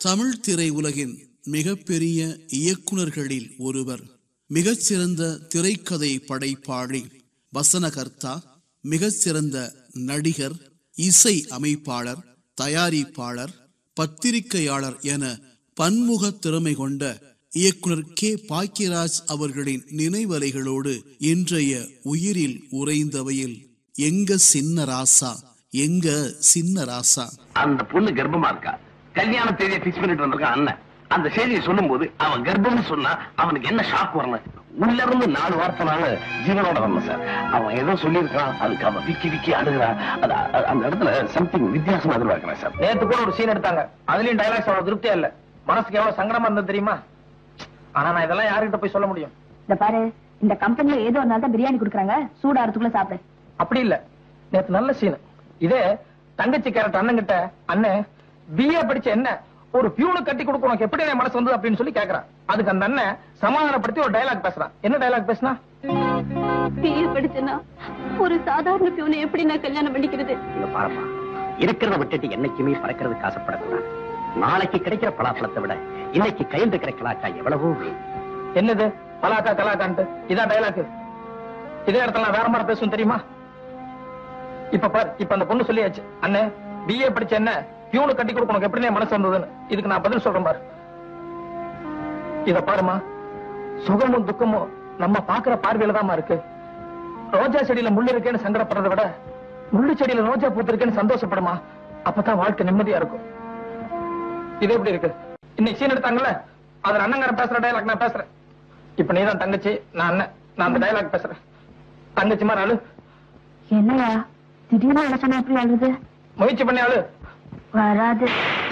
தமிழ் திரையுலகின் மிகப்பெரிய இயக்குனர்களில் ஒருவர் மிகச்சிறந்த திரைக்கதை படைப்பாளி வசனகர்த்தா மிகச்சிறந்த நடிகர் இசை அமைப்பாளர் தயாரிப்பாளர் பத்திரிகையாளர் என பன்முக திறமை கொண்ட இயக்குனர் கே பாக்கியராஜ் அவர்களின் நினைவலைகளோடு இன்றைய உயிரில் உறைந்தவையில் எங்க சின்ன ராசா எங்க சின்ன ராசா அந்த பொண்ணு கர்ப்பமா இருக்கா கல்யாண தேதியை பிக்ஸ் பண்ணிட்டு வந்திருக்கான் அண்ணன் அந்த செய்தியை சொல்லும் போது அவன் கர்ப்பம்னு சொன்னா அவனுக்கு என்ன ஷாக் வரணும் உள்ள இருந்து நாலு வாரத்தினால ஜீவனோட வரணும் சார் அவன் ஏதோ சொல்லியிருக்கான் அதுக்கு அவன் விக்கி விக்கி அழுகிறான் அது அ- அந்த இடத்துல சம்திங் வித்தியாசமா எதிர்பார்க்கிறேன் சார் நேத்து கூட ஒரு சீன் எடுத்தாங்க அதுலயும் டைலாக்ஸ் அவ்வளவு திருப்தியா இல்ல மனசுக்கு எவ்வளவு சங்கடமா இருந்தது தெரியுமா ஆனா நான் இதெல்லாம் யாருக்கிட்ட போய் சொல்ல முடியும் இந்த பாரு இந்த கம்பெனில ஏதோ ஒரு நாள் தான் பிரியாணி கொடுக்குறாங்க சூடாறதுக்குள்ள சாப்பிடு அப்படி இல்ல நேத்து நல்ல சீன் இதே தங்கச்சி கேரட் அண்ணன் கிட்ட அண்ணன் பிஏ படிச்ச என்ன ஒரு பியூனு கட்டி கொடுக்க உனக்கு எப்படி என் மனசு வந்தது அப்படின்னு சொல்லி கேக்குறான் அதுக்கு அந்த அண்ணன் சமாதானப்படுத்தி ஒரு டயலாக் பேசுறான் என்ன டயலாக் பேசுனா பிஏ படிச்சேன்னா ஒரு சாதாரண பியூனை எப்படி நான் கல்யாணம் பண்ணிக்கிறது இங்க பாருமா இருக்கிறத விட்டுட்டு என்னைக்குமே பறக்கிறதுக்கு ஆசைப்படக்கூடாது நாளைக்கு கிடைக்கிற பலாப்பழத்தை விட இன்னைக்கு கையில் இருக்கிற கலாக்கா எவ்வளவோ வேணும். என்னது பலாக்கா கலாக்கான்ட்டு இதான் டயலாக் இதே இடத்துல நான் வேற மாதிரி பேசும் தெரியுமா இப்ப பாரு இப்ப அந்த பொண்ணு சொல்லியாச்சு அண்ணே பிஏ படிச்ச என்ன பியூனு கட்டி கொடுக்க உனக்கு எப்படி என் மனசு வந்ததுன்னு இதுக்கு நான் பதில் சொல்றேன் பாரு இத பாருமா சுகமும் துக்கமும் நம்ம பாக்குற பார்வையில தாம்மா இருக்கு ரோஜா செடியில முள்ளு இருக்கேன்னு சங்கடப்படுறதை விட முள்ளு செடியில ரோஜா பூத்து இருக்கேன்னு சந்தோஷப்படுமா அப்பதான் வாழ்க்கை நிம்மதியா இருக்கும் இது எப்படி இருக்கு இன்னைக்கு சீன் எடுத்தாங்கல்ல அதுல அண்ணங்காரன் பேசுற டயலாக் நான் பேசுறேன் இப்ப நீதான் தங்கச்சி நான் அண்ணன் நான் அந்த டயலாக் பேசுறேன் தங்கச்சி மாதிரி அழு என்னையா திடீர்னு என்ன சொன்னா எப்படி அழுது முயற்சி பண்ணி அழு வராது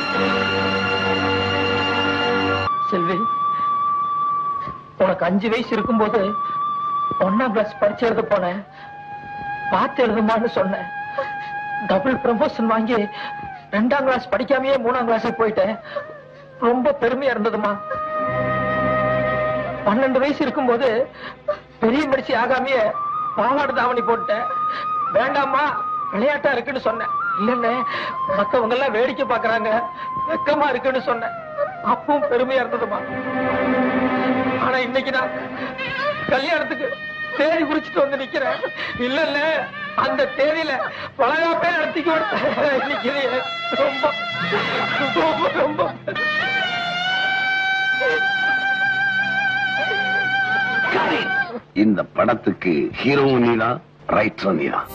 செல்வி உனக்கு அஞ்சு வயசு இருக்கும்போது ஒன்னாம் கிளாஸ் படிச்சு எழுத போனேன் பார்த்து எழுதுமான்னு சொன்னேன் டபுள் ப்ரமோஷன் வாங்கி ரெண்டாம் கிளாஸ் படிக்காமயே மூணாம் கிளாஸ் போயிட்டேன் ரொம்ப பெருமையா இருந்ததுமா பன்னெண்டு வயசு இருக்கும்போது பெரிய மனுஷி ஆகாமையே பாவாடு தாவணி போட்டேன் வேண்டாம்மா விளையாட்டா இருக்குன்னு சொன்னேன் இல்லன்னு மத்தவங்க எல்லாம் வேடிக்கை பாக்குறாங்க வெக்கமா இருக்குன்னு சொன்னேன் அப்பவும் பெருமையா இருந்ததுமா ஆனா இன்னைக்கு நான் கல்யாணத்துக்கு தேதி குறிச்சிட்டு வந்து நிக்கிறேன் இல்ல இல்ல அந்த தேதியில பலகாப்பே நடத்திக்க நிக்கிறேன் ரொம்ப ரொம்ப ரொம்ப இந்த படத்துக்கு ஹீரோவும் நீதான் ரைட்டரும் நீதான்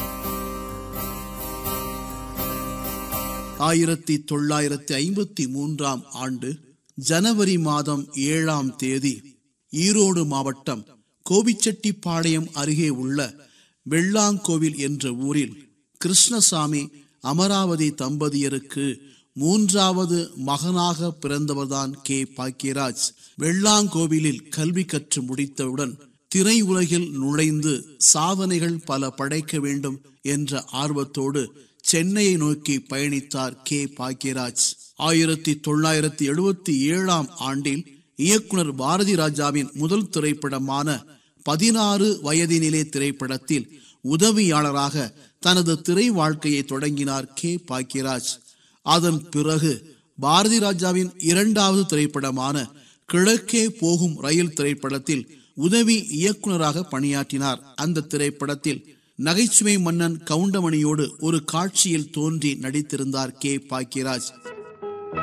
ஆயிரத்தி தொள்ளாயிரத்தி ஐம்பத்தி மூன்றாம் ஆண்டு ஜனவரி மாதம் ஏழாம் தேதி ஈரோடு மாவட்டம் கோபிச்செட்டிப்பாளையம் அருகே உள்ள வெள்ளாங்கோவில் என்ற ஊரில் கிருஷ்ணசாமி அமராவதி தம்பதியருக்கு மூன்றாவது மகனாக பிறந்தவர்தான் கே பாக்கியராஜ் வெள்ளாங்கோவிலில் கல்வி கற்று முடித்தவுடன் திரையுலகில் நுழைந்து சாதனைகள் பல படைக்க வேண்டும் என்ற ஆர்வத்தோடு சென்னையை நோக்கி பயணித்தார் கே பாக்கியராஜ் ஆயிரத்தி தொள்ளாயிரத்தி எழுபத்தி ஏழாம் ஆண்டில் இயக்குனர் பாரதி ராஜாவின் முதல் திரைப்படமான பதினாறு வயதினிலே திரைப்படத்தில் உதவியாளராக தனது திரை வாழ்க்கையை தொடங்கினார் கே பாக்கியராஜ் அதன் பிறகு பாரதி ராஜாவின் இரண்டாவது திரைப்படமான கிழக்கே போகும் ரயில் திரைப்படத்தில் உதவி இயக்குனராக பணியாற்றினார் அந்த திரைப்படத்தில் நகைச்சுவை மன்னன் கவுண்டமணியோடு ஒரு காட்சியில் தோன்றி நடித்திருந்தார் கே பாக்கியராஜ்